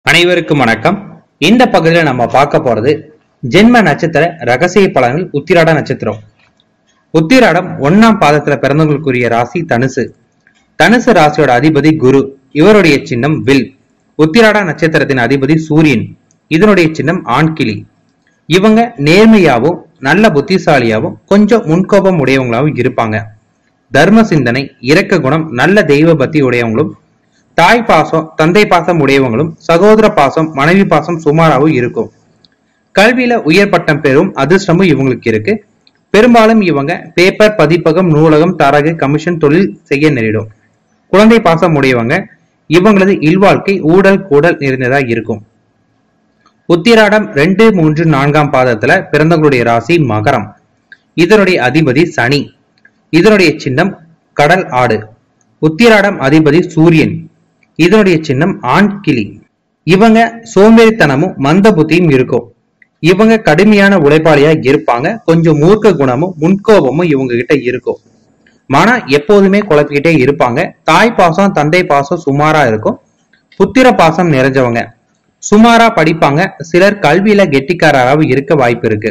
அனைவருக்கும் வணக்கம் இந்த பகுதியில நம்ம பார்க்க போறது ஜென்ம நட்சத்திர ரகசிய பலன்கள் உத்திராட நட்சத்திரம் உத்திராடம் ஒன்னாம் பாதத்துல பிறந்தவங்களுக்குரிய ராசி தனுசு தனுசு ராசியோட அதிபதி குரு இவருடைய சின்னம் வில் உத்திராட நட்சத்திரத்தின் அதிபதி சூரியன் இதனுடைய சின்னம் ஆண்கிளி இவங்க நேர்மையாவும் நல்ல புத்திசாலியாவும் கொஞ்சம் முன்கோபம் உடையவங்களாவும் இருப்பாங்க தர்ம சிந்தனை இரக்க குணம் நல்ல தெய்வ பக்தி உடையவங்களும் தாய் பாசம் தந்தை பாசம் உடையவங்களும் சகோதர பாசம் மனைவி பாசம் சுமாராகவும் இருக்கும் கல்வியில உயர் பட்டம் பெறும் அதிர்ஷ்டமும் இவங்களுக்கு இருக்கு பெரும்பாலும் இவங்க பேப்பர் பதிப்பகம் நூலகம் தரகு கமிஷன் தொழில் செய்ய நேரிடும் குழந்தை பாசம் உடையவங்க இவங்களது இல்வாழ்க்கை ஊடல் கூடல் நிறைந்ததா இருக்கும் உத்திராடம் ரெண்டு மூன்று நான்காம் பாதத்துல பிறந்தவங்களுடைய ராசி மகரம் இதனுடைய அதிபதி சனி இதனுடைய சின்னம் கடல் ஆடு உத்திராடம் அதிபதி சூரியன் இதனுடைய சின்னம் ஆண் கிளி இவங்க சோம்பேறித்தனமும் மந்த புத்தியும் இருக்கும் இவங்க கடுமையான உழைப்பாளியா இருப்பாங்க கொஞ்சம் மூர்க்க குணமும் முன்கோபமும் இவங்க கிட்ட இருக்கும் மனம் எப்போதுமே குழப்பிக்கிட்டே இருப்பாங்க தாய் பாசம் தந்தை பாசம் சுமாரா இருக்கும் புத்திர பாசம் நிறைஞ்சவங்க சுமாரா படிப்பாங்க சிலர் கல்வியில கெட்டிக்காரராக இருக்க வாய்ப்பு இருக்கு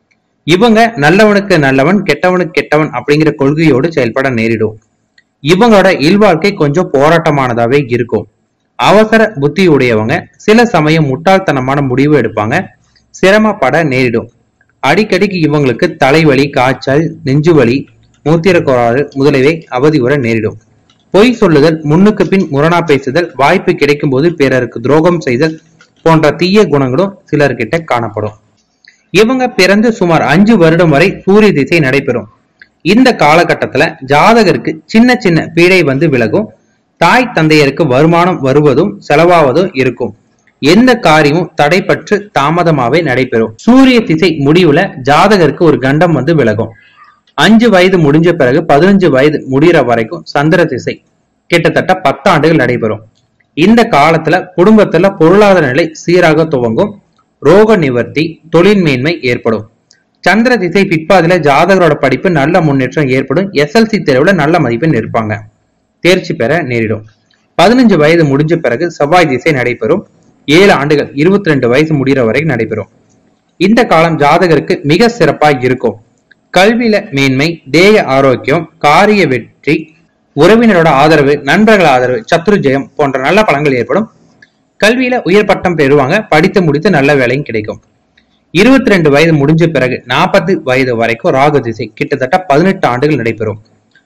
இவங்க நல்லவனுக்கு நல்லவன் கெட்டவனுக்கு கெட்டவன் அப்படிங்கிற கொள்கையோடு செயல்பட நேரிடும் இவங்களோட இல்வாழ்க்கை கொஞ்சம் போராட்டமானதாவே இருக்கும் அவசர புத்தி உடையவங்க சில சமயம் முட்டாள்தனமான முடிவு எடுப்பாங்க சிரமப்பட நேரிடும் அடிக்கடிக்கு இவங்களுக்கு தலைவலி காய்ச்சல் நெஞ்சுவலி மூத்திரக்கோளாறு முதலியவை அவதியுற நேரிடும் பொய் சொல்லுதல் முன்னுக்கு பின் முரணா பேசுதல் வாய்ப்பு கிடைக்கும் போது பிறருக்கு துரோகம் செய்தல் போன்ற தீய குணங்களும் சிலர்கிட்ட காணப்படும் இவங்க பிறந்து சுமார் அஞ்சு வருடம் வரை சூரிய திசை நடைபெறும் இந்த காலகட்டத்துல ஜாதகருக்கு சின்ன சின்ன பீடை வந்து விலகும் தாய் தந்தையருக்கு வருமானம் வருவதும் செலவாவதும் இருக்கும் எந்த காரியமும் தடைப்பட்டு தாமதமாவே நடைபெறும் சூரிய திசை முடிவுல ஜாதகருக்கு ஒரு கண்டம் வந்து விலகும் அஞ்சு வயது முடிஞ்ச பிறகு பதினஞ்சு வயது முடிகிற வரைக்கும் சந்திர திசை கிட்டத்தட்ட பத்தாண்டுகள் நடைபெறும் இந்த காலத்துல குடும்பத்துல பொருளாதார நிலை சீராக துவங்கும் ரோக நிவர்த்தி தொழில் மேன்மை ஏற்படும் சந்திர திசை பிற்பாதில ஜாதகரோட படிப்பு நல்ல முன்னேற்றம் ஏற்படும் எஸ்எல்சி தேர்வுல நல்ல மதிப்பெண் இருப்பாங்க தேர்ச்சி பெற நேரிடும் பதினஞ்சு வயது முடிஞ்ச பிறகு செவ்வாய் திசை நடைபெறும் ஏழு ஆண்டுகள் இருபத்தி ரெண்டு வயசு முடிகிற வரை நடைபெறும் இந்த காலம் ஜாதகருக்கு மிக சிறப்பாய் இருக்கும் கல்வியில மேன்மை தேக ஆரோக்கியம் காரிய வெற்றி உறவினரோட ஆதரவு நண்பர்கள் ஆதரவு சத்ரு ஜெயம் போன்ற நல்ல பலன்கள் ஏற்படும் கல்வியில உயர் பட்டம் பெறுவாங்க படித்து முடித்து நல்ல வேலையும் கிடைக்கும் இருபத்தி ரெண்டு வயது முடிஞ்ச பிறகு நாற்பது வயது வரைக்கும் ராகு திசை கிட்டத்தட்ட பதினெட்டு ஆண்டுகள் நடைபெறும்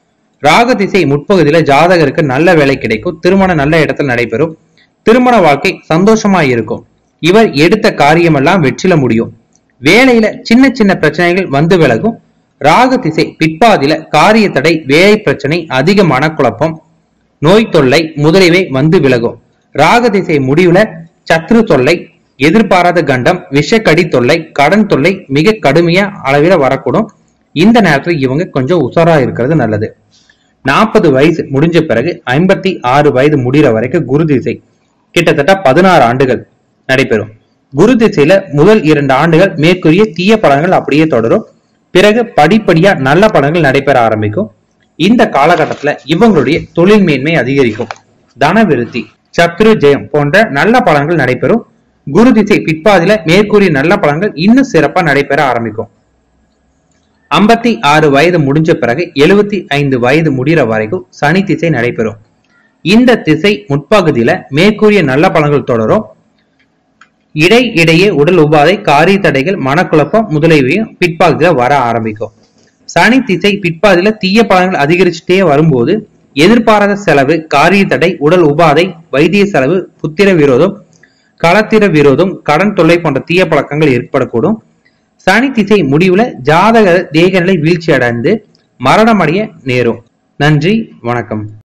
ராகு திசை முற்பகுதியில ஜாதகருக்கு நல்ல வேலை கிடைக்கும் திருமணம் நல்ல இடத்துல நடைபெறும் திருமண வாழ்க்கை சந்தோஷமா இருக்கும் இவர் எடுத்த காரியமெல்லாம் வெற்றில முடியும் வேலையில சின்ன சின்ன பிரச்சனைகள் வந்து விலகும் ராகு திசை பிற்பாதில காரிய தடை வேலை பிரச்சனை அதிக மனக்குழப்பம் நோய் தொல்லை முதலியவை வந்து விலகும் ராகு திசை முடிவுல சத்ரு தொல்லை எதிர்பாராத கண்டம் விஷக்கடி தொல்லை கடன் தொல்லை மிக கடுமையா அளவில வரக்கூடும் இந்த நேரத்துல இவங்க கொஞ்சம் உஷாரா இருக்கிறது நல்லது நாற்பது வயசு முடிஞ்ச பிறகு ஐம்பத்தி ஆறு வயது முடிகிற வரைக்கும் குரு திசை கிட்டத்தட்ட பதினாறு ஆண்டுகள் நடைபெறும் குரு திசையில முதல் இரண்டு ஆண்டுகள் மேற்கூறிய தீய பலன்கள் அப்படியே தொடரும் பிறகு படிப்படியா நல்ல பலன்கள் நடைபெற ஆரம்பிக்கும் இந்த காலகட்டத்துல இவங்களுடைய தொழில் மேன்மை அதிகரிக்கும் தன விருத்தி சத்ரு ஜெயம் போன்ற நல்ல பலன்கள் நடைபெறும் குரு திசை பிற்பாதில மேற்கூறிய நல்ல பலன்கள் இன்னும் சிறப்பா நடைபெற ஆரம்பிக்கும் ஐம்பத்தி ஆறு வயது முடிஞ்ச பிறகு எழுபத்தி ஐந்து வயது முடிகிற வரைக்கும் சனி திசை நடைபெறும் இந்த திசை முற்பகுதியில மேற்கூறிய நல்ல பலன்கள் தொடரும் இடை இடையே உடல் உபாதை காரிய தடைகள் மனக்குழப்பம் முதலியவையும் பிற்பாதியில வர ஆரம்பிக்கும் சனி திசை பிற்பாதியில தீய பலன்கள் அதிகரிச்சுட்டே வரும்போது எதிர்பாராத செலவு காரிய தடை உடல் உபாதை வைத்திய செலவு புத்திர விரோதம் களத்திர விரோதம் கடன் தொல்லை போன்ற தீய பழக்கங்கள் ஏற்படக்கூடும் சனி திசை முடிவுல ஜாதக தேகநிலை வீழ்ச்சி அடைந்து மரணமடைய நேரும் நன்றி வணக்கம்